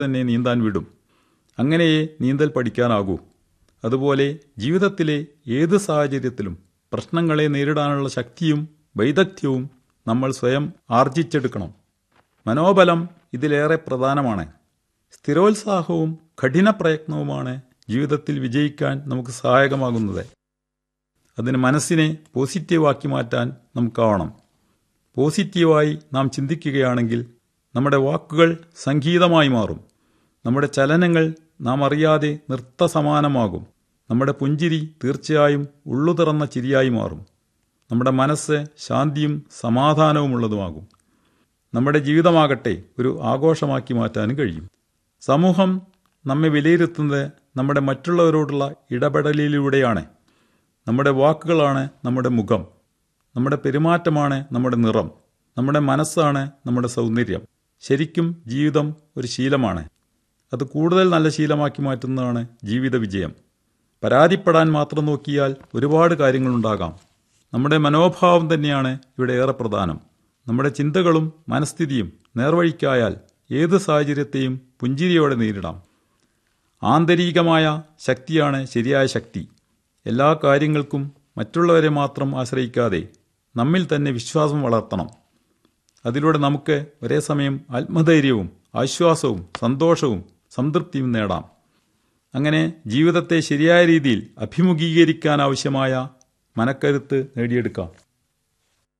തന്നെ നീന്താൻ വിടും അങ്ങനെയേ നീന്തൽ പഠിക്കാനാകൂ അതുപോലെ ജീവിതത്തിലെ ഏത് സാഹചര്യത്തിലും പ്രശ്നങ്ങളെ നേരിടാനുള്ള ശക്തിയും വൈദഗ്ധ്യവും നമ്മൾ സ്വയം ആർജിച്ചെടുക്കണം മനോബലം ഇതിലേറെ പ്രധാനമാണ് സ്ഥിരോത്സാഹവും കഠിന പ്രയത്നവുമാണ് ജീവിതത്തിൽ വിജയിക്കാൻ നമുക്ക് സഹായകമാകുന്നത് അതിന് മനസ്സിനെ പോസിറ്റീവാക്കി മാറ്റാൻ നമുക്കാവണം പോസിറ്റീവായി നാം ചിന്തിക്കുകയാണെങ്കിൽ നമ്മുടെ വാക്കുകൾ സംഗീതമായി മാറും നമ്മുടെ ചലനങ്ങൾ നാം അറിയാതെ നൃത്തസമാനമാകും നമ്മുടെ പുഞ്ചിരി തീർച്ചയായും ഉള്ളു തുറന്ന ചിരിയായി മാറും നമ്മുടെ മനസ്സ് ശാന്തിയും സമാധാനവുമുള്ളതുമാകും നമ്മുടെ ജീവിതമാകട്ടെ ഒരു ആഘോഷമാക്കി മാറ്റാനും കഴിയും സമൂഹം നമ്മെ വിലയിരുത്തുന്നത് നമ്മുടെ മറ്റുള്ളവരോടുള്ള ഇടപെടലിലൂടെയാണ് നമ്മുടെ വാക്കുകളാണ് നമ്മുടെ മുഖം നമ്മുടെ പെരുമാറ്റമാണ് നമ്മുടെ നിറം നമ്മുടെ മനസ്സാണ് നമ്മുടെ സൗന്ദര്യം ശരിക്കും ജീവിതം ഒരു ശീലമാണ് അത് കൂടുതൽ നല്ല ശീലമാക്കി മാറ്റുന്നതാണ് ജീവിത വിജയം പരാതിപ്പെടാൻ മാത്രം നോക്കിയാൽ ഒരുപാട് കാര്യങ്ങളുണ്ടാകാം നമ്മുടെ മനോഭാവം തന്നെയാണ് ഇവിടെ ഏറെ പ്രധാനം നമ്മുടെ ചിന്തകളും മനസ്ഥിതിയും നേർവഴിക്കായാൽ ഏത് സാഹചര്യത്തെയും പുഞ്ചിരിയോടെ നേരിടാം ആന്തരികമായ ശക്തിയാണ് ശരിയായ ശക്തി എല്ലാ കാര്യങ്ങൾക്കും മറ്റുള്ളവരെ മാത്രം ആശ്രയിക്കാതെ നമ്മിൽ തന്നെ വിശ്വാസം വളർത്തണം അതിലൂടെ നമുക്ക് ഒരേ സമയം ആത്മധൈര്യവും ആശ്വാസവും സന്തോഷവും സംതൃപ്തിയും നേടാം അങ്ങനെ ജീവിതത്തെ ശരിയായ രീതിയിൽ അഭിമുഖീകരിക്കാൻ ആവശ്യമായ മനക്കരുത്ത് നേടിയെടുക്കാം